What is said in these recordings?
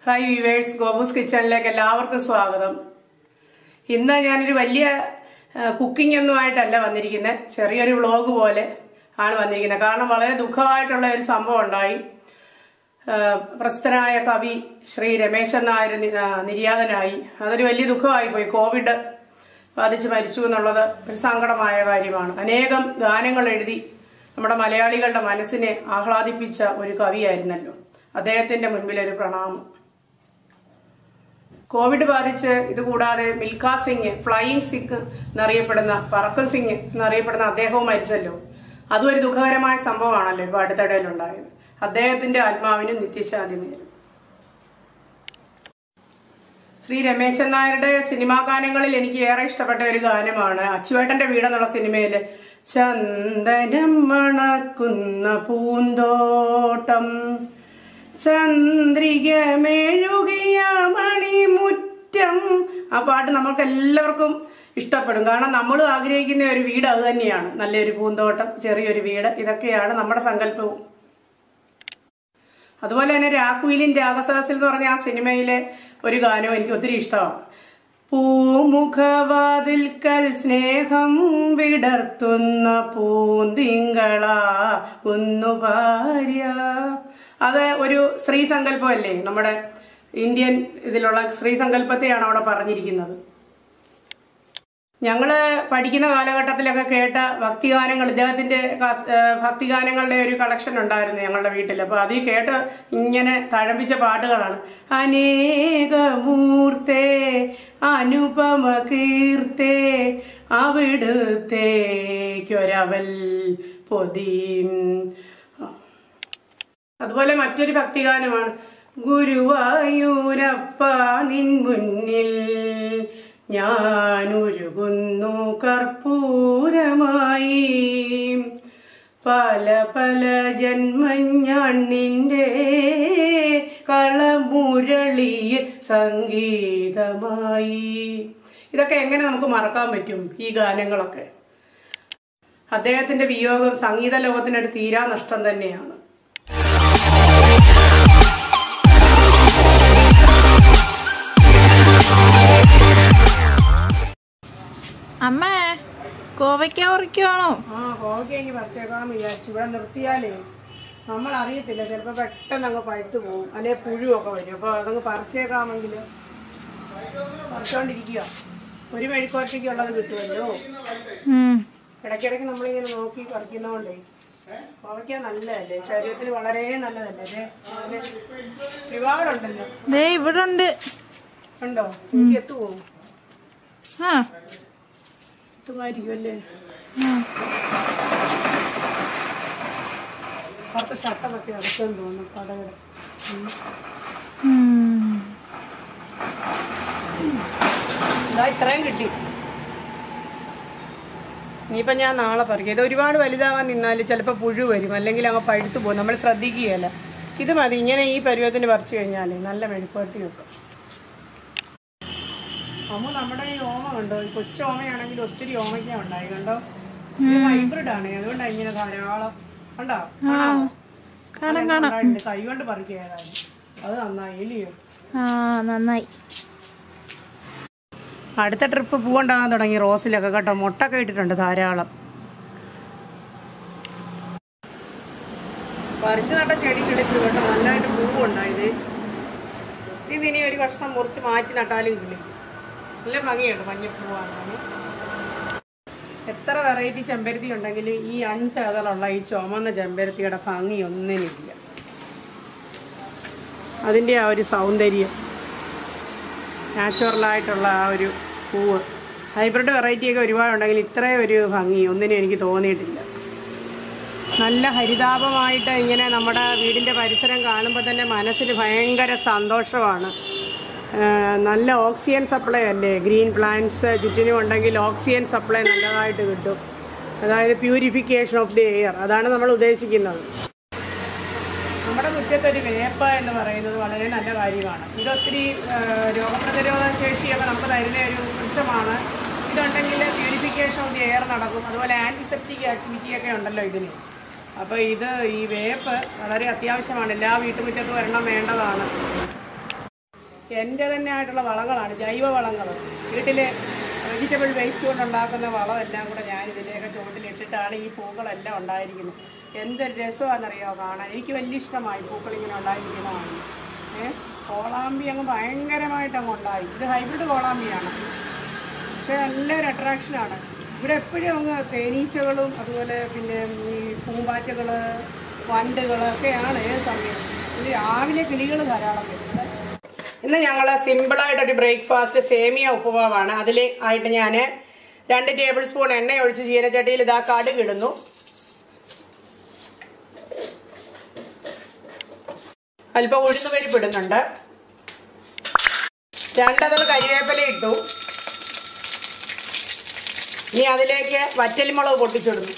Hi viewers ഗോബൂസ് കിച്ചണിലേക്ക് എല്ലാവർക്കും സ്വാഗതം ഇന്ന് ഞാനൊരു വലിയ കുക്കിംഗ് ഒന്നും ആയിട്ടല്ല വന്നിരിക്കുന്നത് ചെറിയൊരു വ്ളോഗ് പോലെ ആണ് വന്നിരിക്കുന്നത് കാരണം വളരെ ദുഃഖമായിട്ടുള്ള ഒരു സംഭവം ഉണ്ടായി ആ, പ്രശസ്തനായ കവി ശ്രീ രമേശൻ നായർ നി- ആ, നിര്യാതനായി അതൊരു വലിയ ദുഃഖമായി പോയി കോവിഡ് ബാധിച്ച് മരിച്ചു എന്നുള്ളത് ഒരു സങ്കടമായ കാര്യമാണ് അനേകം ഗാനങ്ങൾ എഴുതി നമ്മുടെ മലയാളികളുടെ മനസ്സിനെ ആഹ്ലാദിപ്പിച്ച ഒരു കവിയായിരുന്നല്ലോ അദ്ദേഹത്തിന്റെ മുൻപിൽ ഒരു പ്രണാമം കോവിഡ് ബാധിച്ച് ഇതുകൂടാതെ മിൽഖ സിംഗ് ഫ്ലൈയിങ് സിംഗ് എന്നറിയപ്പെടുന്ന പറക്കൻ സിംഗ് എന്നറിയപ്പെടുന്ന അദ്ദേഹവും മരിച്ചല്ലോ അതും ഒരു ദുഃഖകരമായ സംഭവമാണല്ലോ ഇപ്പൊ അടുത്തിടയിലുണ്ടായത് അദ്ദേഹത്തിന്റെ ആത്മാവിന് നിത്യശാന്തി നേരും ശ്രീ രമേശൻ നായരുടെ സിനിമാ ഗാനങ്ങളിൽ എനിക്ക് ഏറെ ഇഷ്ടപ്പെട്ട ഒരു ഗാനമാണ് അച്ചുവേട്ടന്റെ വീടെന്നുള്ള സിനിമയില് ചന്ദനം മണക്കുന്ന പൂന്തോട്ടം ചന്ദ്രിക മെഴുകിയ മണിമുറ്റം ആ പാട്ട് നമ്മൾക്ക് എല്ലാവർക്കും ഇഷ്ടപ്പെടും കാരണം നമ്മൾ ആഗ്രഹിക്കുന്ന ഒരു വീട് അത് തന്നെയാണ് നല്ലൊരു പൂന്തോട്ടം ചെറിയൊരു വീട് ഇതൊക്കെയാണ് നമ്മുടെ സങ്കല്പവും അതുപോലെ തന്നെ രാക്കുയിലിൻ രാഗസഹസിൽ എന്ന് പറഞ്ഞ ആ സിനിമയിലെ ഒരു ഗാനവും എനിക്ക് ഒത്തിരി ഇഷ്ടമാണ് പൂമുഖവാതിൽക്കൽ സ്നേഹം വിടർത്തുന്ന പൂന്തിങ്കളാ ഒന്നു ഭാര്യ അത് ഒരു സ്ത്രീ സങ്കല്പമല്ലേ നമ്മുടെ ഇന്ത്യൻ ഇതിലുള്ള സ്ത്രീ സങ്കല്പത്തെയാണ് അവിടെ പറഞ്ഞിരിക്കുന്നത് ഞങ്ങള് പഠിക്കുന്ന കാലഘട്ടത്തിലൊക്കെ കേട്ട ഭക്തിഗാനങ്ങൾ ഇദ്ദേഹത്തിന്റെ കാസ്- ഏഹ് ഭക്തിഗാനങ്ങളുടെ ഒരു കളക്ഷൻ ഉണ്ടായിരുന്നു ഞങ്ങളുടെ വീട്ടിൽ അപ്പൊ അതിൽ കേട്ട് ഇങ്ങനെ തഴമ്പിച്ച പാട്ടുകളാണ് അനേകമൂർത്തേ അനുപമ കീർത്തേ അവിടുത്തേക്കൊരവൽ പൊതിയും അതുപോലെ മറ്റൊരു ഭക്തിഗാനമാണ് ഗുരുവായൂരപ്പ നിൻ മുന്നിൽ ഞാനൊരുകുന്നു കർപ്പൂരമായി പല പല ജന്മം ഞാൻ നിന്റെ കളമുരളിയിൽ സംഗീതമായി ഇതൊക്കെ എങ്ങനെ നമുക്ക് മറക്കാൻ പറ്റും ഈ ഗാനങ്ങളൊക്കെ അദ്ദേഹത്തിന്റെ വിയോഗം സംഗീത ലോകത്തിനൊരു തീരാ നഷ്ടം തന്നെയാണ് അമ്മേ കോവയ്ക്ക ഉറിക്കുവാണോ ആ കോവയ്ക്ക് പറിച്ചേക്കാം വിചാരിച്ചു ഇവിടെ നിർത്തിയാലേ നമ്മൾ അറിയത്തില്ല ചിലപ്പോൾ പെട്ടെന്ന് അങ്ങ് പഴുത്തു പോകും അല്ലെ പുഴുവൊക്കെ വരും അപ്പോൾ അതങ്ങ് പറിച്ചേക്കാമെങ്കിൽ പറിച്ചോണ്ടിരിക്കുക ഒരു മെഴുക്കുവരട്ടിക്കുള്ളത് കിട്ടുമല്ലോ ഉം. ഇടയ്ക്കിടയ്ക്ക് നമ്മളിങ്ങനെ നോക്കി പറിക്കുന്നതുകൊണ്ടേ കോവയ്ക്ക നല്ലതല്ലേ ശരീരത്തിന് വളരെ നല്ലതല്ലേ അല്ലേ അതിന് ഒരുപാടുണ്ടല്ലോ ദേ ഇവിടെ ഉണ്ട് ഉണ്ടോ എനിക്ക് എത്തുപോകും ആ എത്തുമായിരിക്കും അല്ലേ ഉം. പുറത്ത് ഷട്ടമൊക്കെ അടച്ചെന്ന് തോന്നുന്നു കടകട ഉം. ഇതാ ഇത്രയും കിട്ടി ഇനിയിപ്പോ ഞാൻ നാളെ പറിക്കും ഇത് ഒരുപാട് വലുതാവാൻ നിന്നാൽ ചിലപ്പോൾ പുഴു വരും അല്ലെങ്കിൽ അങ്ങ് പഴുത്തു പോകും നമ്മൾ ശ്രദ്ധിക്കുകയല്ല ഇത് മതി ഇങ്ങനെ ഈ പരുവത്തിന് പറിച്ചു കഴിഞ്ഞാൽ നല്ല മെഴുപ്പട്ടി വെക്കും അമ്മ നമ്മുടെ ഈ ഓമ കണ്ടോ ഈ കൊച്ചു ഓമയാണെങ്കിൽ ഒത്തിരി ഓമയ്ക്ക ഉണ്ടായി കണ്ടോ ഇത് ഹൈബ്രിഡ് ആണ് അതുകൊണ്ടാണ് ഇങ്ങനെ ധാരാളം കണ്ടോ കാണാം കാണാം കൈ കൊണ്ട് പറിക്കുക ഏതായാലും അത് നന്നായി ഇല്ലയോ ആ നന്നായി അടുത്ത ട്രിപ്പ് പൂവുണ്ടാകാൻ തുടങ്ങി റോസിലൊക്കെ കേട്ടോ മുട്ടൊക്കെ ഇട്ടിട്ടുണ്ട് ധാരാളം പറിച്ചു നട്ട ചെടി കിളിച്ചു കേട്ടോ നല്ലതായിട്ട് പൂവുണ്ടായത് ഇതിനി ഒരു കഷ്ണം മുറിച്ച് മാറ്റി നട്ടാലും കിളിക്കും നല്ല ഭംഗിയുണ്ട് മഞ്ഞപ്പൂവാണ് എത്ര വെറൈറ്റി ചെമ്പരത്തി ഉണ്ടെങ്കിൽ ഈ അഞ്ച് അതളുള്ള ഈ ചുമന്ന ചെമ്പരത്തിയുടെ ഭംഗി ഒന്നിനില്ല അതിൻ്റെ ആ ഒരു സൗന്ദര്യം നാച്ചുറലായിട്ടുള്ള ആ ഒരു പൂവ് ഹൈബ്രിഡ് വെറൈറ്റിയൊക്കെ ഒരുപാടുണ്ടെങ്കിൽ ഇത്രയും ഒരു ഭംഗി ഒന്നിനും എനിക്ക് തോന്നിയിട്ടില്ല നല്ല ഹരിതാപമായിട്ട് ഇങ്ങനെ നമ്മുടെ വീടിൻ്റെ പരിസരം കാണുമ്പോൾ തന്നെ മനസ്സിന് ഭയങ്കര സന്തോഷമാണ് ആ, നല്ല ഓക്സിജൻ സപ്ലൈ അല്ലേ ഗ്രീൻ പ്ലാന്റ്സ് ചുറ്റിനും ഉണ്ടെങ്കിൽ ഓക്സിജൻ സപ്ലൈ നല്ലതായിട്ട് കിട്ടും അതായത് പ്യൂരിഫിക്കേഷൻ ഓഫ് ദി എയർ അതാണ് നമ്മൾ ഉദ്ദേശിക്കുന്നത് നമ്മുടെ മുറ്റത്തൊരു വേപ്പ എന്ന് പറയുന്നത് വളരെ നല്ല കാര്യമാണ് ഇതൊത്തിരി ആ, രോഗപ്രതിരോധ ശേഷിയൊക്കെ നമുക്ക് തരുന്ന ഒരു വൃക്ഷമാണ് ഇതുണ്ടെങ്കിൽ പ്യൂരിഫിക്കേഷൻ ഓഫ് ദി എയർ നടക്കും അതുപോലെ ആൻറ്റിസെപ്റ്റിക് ആക്ടിവിറ്റി ഒക്കെ ഉണ്ടല്ലോ ഇതിന് അപ്പോൾ ഇത് ഈ വേപ്പ് വളരെ അത്യാവശ്യമാണ് എല്ലാ വീട്ടുമുറ്റത്തും ഒരെണ്ണം വേണ്ടതാണ് എൻ്റെ തന്നെ ആയിട്ടുള്ള വളങ്ങളാണ് ജൈവ വളങ്ങൾ വീട്ടിലെ വെജിറ്റബിൾ വേസ്റ്റ് കൊണ്ടുണ്ടാക്കുന്ന വളം എല്ലാം കൂടെ ഞാൻ ഇതിൻ്റെയൊക്കെ ചുവട്ടിലിട്ടിട്ടാണ് ഈ പൂക്കളെല്ലാം ഉണ്ടായിരിക്കുന്നത് എന്ത് രസമാണെന്നറിയോ കാണാൻ എനിക്ക് വലിയ ഇഷ്ടമായി പൂക്കൾ ഇങ്ങനെ ഉണ്ടായിരിക്കുന്നതാണ് ഏഹ് കോളാമ്പി അങ്ങ് ഭയങ്കരമായിട്ട് അങ്ങ് ഉണ്ടായി ഇത് ഹൈബ്രിഡ് കോളാമ്പിയാണ് പക്ഷേ നല്ലൊരു അട്രാക്ഷനാണ് ഇവിടെ എപ്പോഴും അങ്ങ് തേനീച്ചകളും അതുപോലെ പിന്നെ ഈ പൂമ്പാറ്റകൾ വണ്ടുകൾ ഒക്കെയാണ് ഏത് സമയം ഇത് രാവിലെ കിളികൾ ധാരാളം വരുന്നത് ഇന്ന് ഞങ്ങൾ സിമ്പിളായിട്ടൊരു ബ്രേക്ക്ഫാസ്റ്റ് സേമിയ ഉപ്പുമാവാണ് അതിൽ ആയിട്ട് ഞാൻ രണ്ട് ടേബിൾ സ്പൂൺ എണ്ണ ഒഴിച്ച് ചീനച്ചട്ടിയിൽ ഇതാ കടുക് ഇടുന്നു അല്പം ഉഴുന്ന് പരിപ്പ് ഇടുന്നുണ്ട് രണ്ടതൾ കരിവേപ്പില ഇട്ടു ഇനി അതിലേക്ക് വറ്റൽമുളക് പൊട്ടിച്ചിടുന്നു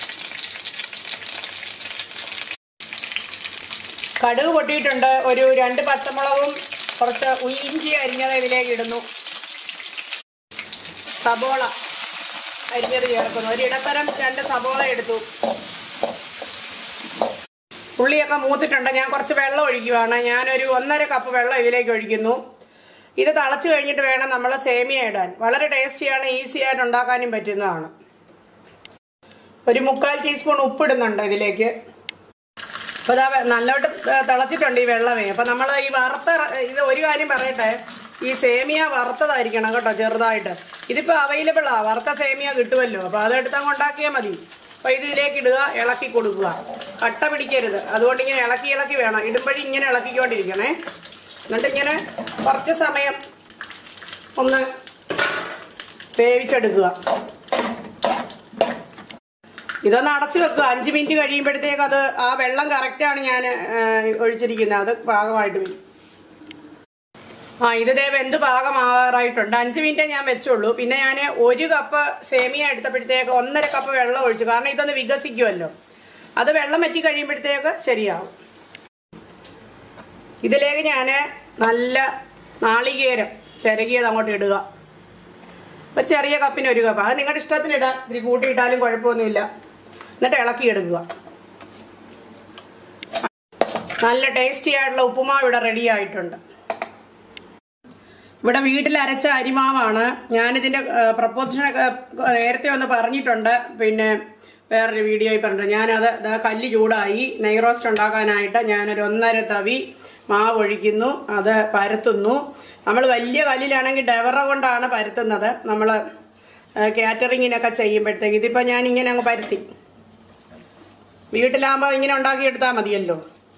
കടുക് പൊട്ടിയിട്ടുണ്ട് ഒരു രണ്ട് പച്ചമുളകും കുറച്ച് ഇഞ്ചി അരിഞ്ഞത് ഇതിലേക്ക് ഇടുന്നു സബോള അരിഞ്ഞത് ചേർക്കുന്നു ഒരു ഇടത്തരം രണ്ട് സബോള എടുത്തു ഉള്ളിയൊക്കെ മൂത്തിട്ടുണ്ട് ഞാൻ കുറച്ച് വെള്ളം ഒഴിക്കുവാണ് ഞാനൊരു ഒന്നര കപ്പ് വെള്ളം ഇതിലേക്ക് ഒഴിക്കുന്നു ഇത് തിളച്ച് കഴിഞ്ഞിട്ട് വേണം നമ്മൾ സേമിയ ഇടാൻ വളരെ ടേസ്റ്റിയാണ് ഈസി ആയിട്ട് ഉണ്ടാക്കാനും പറ്റുന്നതാണ് ഒരു മുക്കാൽ ടീസ്പൂൺ ഉപ്പിടുന്നുണ്ട് ഇതിലേക്ക് അപ്പോൾ ഇതാ വെ- നല്ലോട്ട് ത- തിളച്ചിട്ടുണ്ട് ഈ വെള്ളമേ അപ്പോൾ നമ്മൾ ഈ വറുത്ത റ- ഇത് ഒരു കാര്യം പറയട്ടെ ഈ സേമിയ വറുത്തതായിരിക്കണം കേട്ടോ ചെറുതായിട്ട് ഇതിപ്പോൾ അവൈലബിൾ ആ വറുത്ത സേമിയ കിട്ടുമല്ലോ അപ്പോൾ അതെടുത്ത് അങ്ങ് ഉണ്ടാക്കിയാൽ മതി അപ്പോൾ ഇത് ഇതിലേക്ക് ഇടുക ഇളക്കി കൊടുക്കുക കട്ട പിടിക്കരുത് അതുകൊണ്ട് ഇങ്ങനെ ഇളക്കി ഇളക്കി വേണം ഇടുമ്പോഴും ഇങ്ങനെ ഇളക്കിക്കൊണ്ടിരിക്കണേ എന്നിട്ട് ഇങ്ങനെ കുറച്ച് സമയം ഒന്ന് വേവിച്ചെടുക്കുക ഇതൊന്ന് അടച്ചു വെക്കുക അഞ്ച് മിനിറ്റ് കഴിയുമ്പോഴത്തേക്ക് അത് ആ വെള്ളം കറക്റ്റാണ് ഞാൻ ഒഴിച്ചിരിക്കുന്നത് അത് പാകമായിട്ട് വരും ആ ഇത് ദേ വെന്ത് പാകമാകാറായിട്ടുണ്ട് അഞ്ച് മിനിറ്റേ ഞാൻ വെച്ചുള്ളൂ പിന്നെ ഞാൻ ഒരു കപ്പ് സേമിയ എടുത്തപ്പോഴത്തേക്ക് ഒന്നര കപ്പ് വെള്ളം ഒഴിച്ചു കാരണം ഇതൊന്ന് വികസിക്കുമല്ലോ അത് വെള്ളം വറ്റി കഴിയുമ്പോഴത്തേക്ക് ശരിയാവും ഇതിലേക്ക് ഞാൻ നല്ല നാളികേരം ചിരകിയത് അങ്ങോട്ട് ഇടുക ഒരു ചെറിയ കപ്പിന് ഒരു കപ്പ് അത് നിങ്ങളുടെ ഇഷ്ടത്തിന് ഇടാം ഇത്തിരി കൂട്ടിയിട്ടാലും കുഴപ്പമൊന്നുമില്ല എന്നിട്ട് ഇളക്കിയെടുക്കുക നല്ല ടേസ്റ്റി ആയിട്ടുള്ള ഉപ്പുമാവ് ഇവിടെ റെഡി ആയിട്ടുണ്ട് ഇവിടെ വീട്ടിൽ അരച്ച അരിമാവാണ് ഞാനിതിന്റെ പ്രപ്പോസിഷനൊക്കെ നേരത്തെ ഒന്ന് പറഞ്ഞിട്ടുണ്ട് പിന്നെ വേറൊരു വീഡിയോയിൽ പറഞ്ഞിട്ടുണ്ട് ഞാനത് ദാ കല്ല് ചൂടായി നെയ് റോസ്റ്റ് ഉണ്ടാക്കാനായിട്ട് ഞാനൊരു ഒന്നര തവി മാവ് ഒഴിക്കുന്നു അത് പരത്തുന്നു നമ്മൾ വലിയ കല്ലിലാണെങ്കിൽ ഡെവറ കൊണ്ടാണ് പരത്തുന്നത് നമ്മൾ കാറ്ററിങ്ങിനൊക്കെ ചെയ്യുമ്പോഴത്തേക്ക് ഇതിപ്പോൾ ഞാൻ ഇങ്ങനെ അങ്ങ് പരത്തി വീട്ടിലാകുമ്പോൾ ഇങ്ങനെ ഉണ്ടാക്കിയെടുത്താൽ മതിയല്ലോ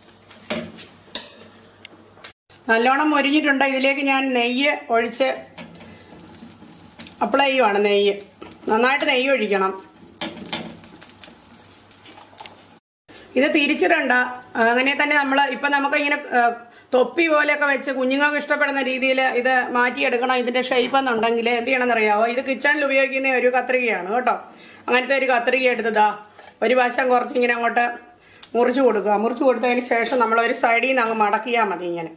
നല്ലോണം മൊരിഞ്ഞിട്ടുണ്ട് ഇതിലേക്ക് ഞാൻ നെയ്യ് ഒഴിച്ച് അപ്ലൈ ചെയ്യുവാണ് നെയ്യ് നന്നായിട്ട് നെയ്യ് ഒഴിക്കണം ഇത് തിരിച്ചിടണ്ട അങ്ങനെ തന്നെ നമ്മൾ ഇപ്പം നമുക്ക് ഇങ്ങനെ ആ, തൊപ്പി പോലെയൊക്കെ വെച്ച് കുഞ്ഞുങ്ങൾക്ക് ഇഷ്ടപ്പെടുന്ന രീതിയിൽ ഇത് മാറ്റിയെടുക്കണം ഇതിന്റെ ഷേപ്പ് എന്നുണ്ടെങ്കിൽ എന്ത് ചെയ്യണമെന്ന് അറിയാവോ ഇത് കിച്ചണിൽ ഉപയോഗിക്കുന്ന ഒരു കത്രികയാണ് കേട്ടോ അങ്ങനത്തെ ഒരു കത്രിക എടുത്തതാ ഒരു വശം കുറച്ച് ഇങ്ങനെ അങ്ങോട്ട് മുറിച്ചു കൊടുക്കുക മുറിച്ചു കൊടുത്തതിന് ശേഷം നമ്മൾ ഒരു സൈഡിൽ നിന്ന് അങ്ങ് മടക്കിയാൽ മതി ഇങ്ങനെ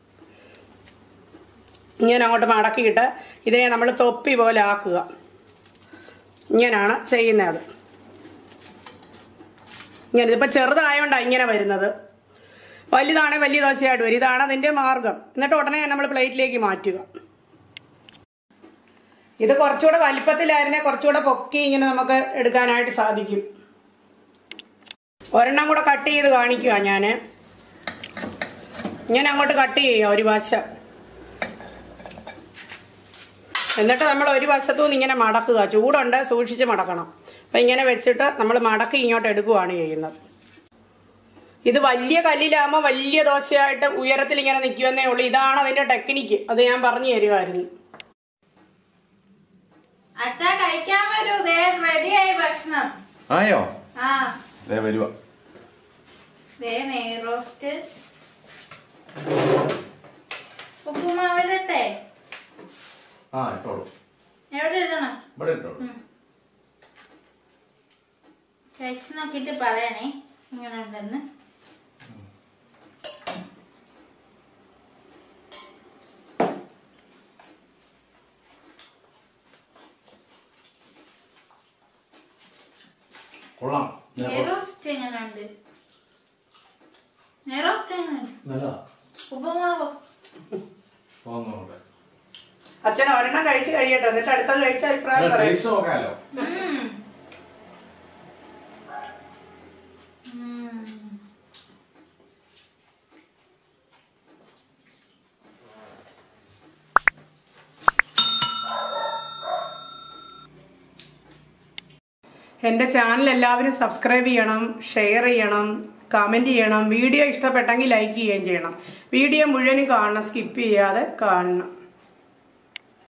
ഇങ്ങനെ അങ്ങോട്ട് മടക്കിയിട്ട് ഇതിനെ നമ്മൾ തൊപ്പി പോലെ ആക്കുക ഇങ്ങനെയാണ് ചെയ്യുന്നത് ഇങ്ങനെ ഇതിപ്പോൾ ചെറുതായോണ്ടാണ് ഇങ്ങനെ വരുന്നത് വലുതാണെങ്കിൽ വലിയ ദോശയായിട്ട് വരും ഇതാണ് അതിൻ്റെ മാർഗം എന്നിട്ട് ഉടനെ നമ്മൾ പ്ലേറ്റിലേക്ക് മാറ്റുക ഇത് കുറച്ചുകൂടെ വലിപ്പത്തിലായിരുന്നെ കുറച്ചുകൂടെ പൊക്കി ഇങ്ങനെ നമുക്ക് എടുക്കാനായിട്ട് സാധിക്കും ഒരെണ്ണം കൂടെ കട്ട് ചെയ്ത് കാണിക്കുക ഞാൻ ഇങ്ങനെ അങ്ങോട്ട് കട്ട് ചെയ്യുക ഒരു വശം എന്നിട്ട് നമ്മൾ ഒരു വശത്തുനിന്ന് ഇങ്ങനെ മടക്കുക ചൂടുണ്ട് സൂക്ഷിച്ച് മടക്കണം അപ്പം ഇങ്ങനെ വെച്ചിട്ട് നമ്മൾ മടക്കി ഇങ്ങോട്ട് എടുക്കുകയാണ് ചെയ്യുന്നത് ഇത് വലിയ കല്ലിലാകുമ്പോൾ വലിയ ദോശയായിട്ട് ഉയരത്തിൽ ഇങ്ങനെ നിൽക്കുമെന്നേ ഉള്ളൂ ഇതാണ് അതിന്റെ ടെക്നിക്ക് അത് ഞാൻ പറഞ്ഞു തരുമായിരുന്നു അച്ഛാ കഴിക്കാൻ വരൂ ദേ റെഡിയായി ഭക്ഷണം ആയോ ആ ദേ വരുക ദേ നെയ് റോസ്റ്റ് ഉപ്പുമാവിടട്ടെ ആ ഇട്ടോളൂ എവിടെ ഇടണം ഇവിടെ ഇട്ടോളൂ ഉം. കഴിച്ച് നോക്കിട്ട് പറയണേ ഇങ്ങനെ ഉണ്ടെന്ന് കൊള്ളാം നെയ് റോസ്റ്റ് എങ്ങനെയുണ്ട് നെയ് റോസ്റ്റ് എങ്ങനെയുണ്ട് നല്ലതാ ഉപ്പുമാവോ തോന്നുന്നുണ്ട് അച്ഛൻ ഒരെണ്ണം കഴിച്ച് കഴിയട്ടെ എന്നിട്ട് അടുത്തത് കഴിച്ച അഭിപ്രായം പറയും ടേസ്റ്റ് നോക്കാലോ എൻ്റെ ചാനൽ എല്ലാവരും സബ്സ്ക്രൈബ് ചെയ്യണം ഷെയർ ചെയ്യണം കമൻറ്റ് ചെയ്യണം വീഡിയോ ഇഷ്ടപ്പെട്ടെങ്കിൽ ലൈക്ക് ചെയ്യുകയും ചെയ്യണം വീഡിയോ മുഴുവനും കാണണം സ്കിപ്പ് ചെയ്യാതെ കാണണം